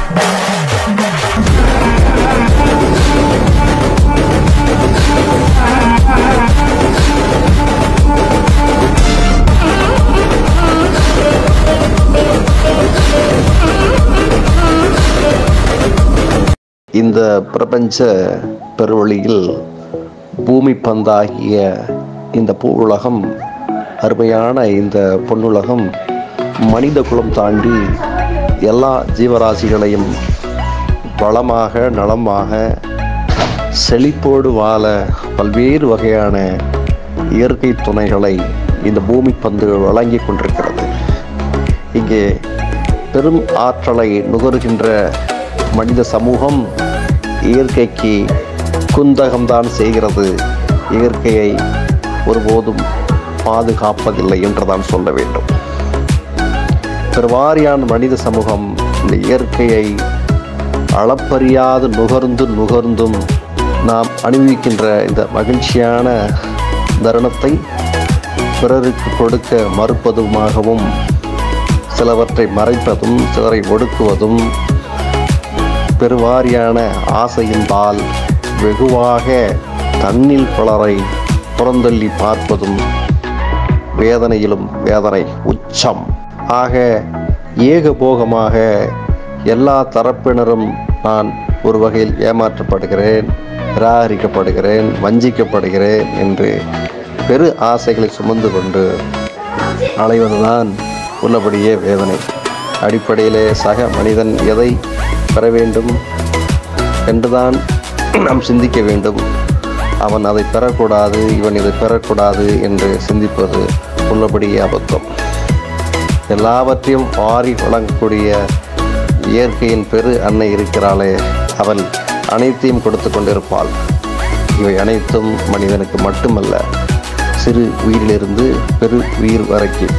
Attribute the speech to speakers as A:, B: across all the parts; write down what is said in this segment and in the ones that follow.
A: இந்த பிரபஞ்ச பெருவழியில் பூமி பந்தாகிய இந்த பூ உலகம் அருமையான இந்த பொன்னுலகம் மனித குலம் தாண்டி எல்லா ஜீவராசிகளையும் வளமாக நலமாக செழிப்போடு வாழ பல்வேறு வகையான இயற்கை துணைகளை இந்த பூமி பந்து வழங்கி கொண்டிருக்கிறது இங்கே பெரும் ஆற்றலை நுகர்கின்ற மனித சமூகம் இயற்கைக்கு குந்தகம்தான் செய்கிறது இயற்கையை ஒருபோதும் பாதுகாப்பதில்லை என்றுதான் சொல்ல வேண்டும் பெருவாரியான மனித சமூகம் இந்த இயற்கையை அளப்பறியாது நுகர்ந்து நுகர்ந்தும் நாம் அனுபவிக்கின்ற இந்த மகிழ்ச்சியான தருணத்தை பிறருக்கு கொடுக்க மறுப்பதுமாகவும் சிலவற்றை மறைப்பதும் சிலரை ஒடுக்குவதும் பெருவாரியான ஆசையின்பால் வெகுவாக தன்னில் பலரை புறந்தள்ளி பார்ப்பதும் வேதனையிலும் வேதனை உச்சம் ஆக ஏகபோகமாக எல்லா தரப்பினரும் நான் ஒரு வகையில் ஏமாற்றப்படுகிறேன் நிராகரிக்கப்படுகிறேன் வஞ்சிக்கப்படுகிறேன் என்று பெரு ஆசைகளை சுமந்து கொண்டு அலைவதுதான் உள்ளபடியே வேதனை அடிப்படையிலே சக மனிதன் எதை பெற வேண்டும் என்றுதான் நாம் சிந்திக்க வேண்டும் அவன் அதை பெறக்கூடாது இவன் இதை பெறக்கூடாது என்று சிந்திப்பது உள்ளபடியே அபத்தம் எல்லாவற்றையும் வாரி வழங்கக்கூடிய இயற்கையின் பெரு அன்னை இருக்கிறாளே அவள் அனைத்தையும் கொடுத்து கொண்டிருப்பாள் இவை அனைத்தும் மனிதனுக்கு மட்டுமல்ல சிறு உயிரிலிருந்து பெரு உயிர் வரைக்கும்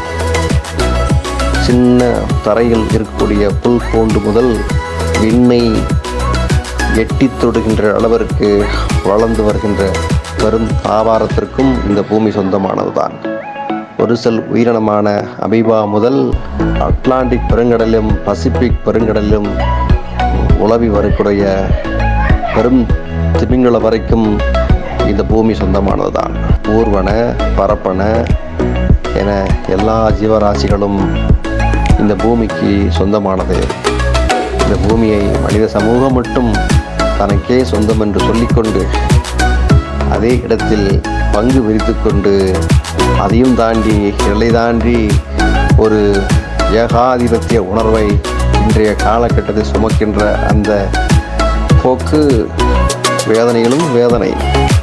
A: சின்ன தரையில் இருக்கக்கூடிய புல் பூண்டு முதல் விண்ணை எட்டித் தொடுகின்ற அளவிற்கு வளர்ந்து வருகின்ற பெரும் ஆபாரத்திற்கும் இந்த பூமி சொந்தமானதுதான் ஒரு செல் உயிரினமான அபிபா முதல் அட்லாண்டிக் பெருங்கடலிலும் பசிபிக் பெருங்கடலிலும் உலவி வரக்கூடிய பெரும் திமிங்கல வரைக்கும் இந்த பூமி சொந்தமானதுதான் ஊர்வன பரப்பன என எல்லா ஜீவராசிகளும் இந்த பூமிக்கு சொந்தமானது இந்த பூமியை மனித சமூகம் மட்டும் தனக்கே சொந்தம் என்று சொல்லிக்கொண்டு அதே இடத்தில் பங்கு விரித்து கொண்டு அதையும் தாண்டி எல்லை தாண்டி ஒரு ஏகாதிபத்திய உணர்வை இன்றைய காலகட்டத்தில் சுமக்கின்ற அந்த போக்கு வேதனைகளும் வேதனை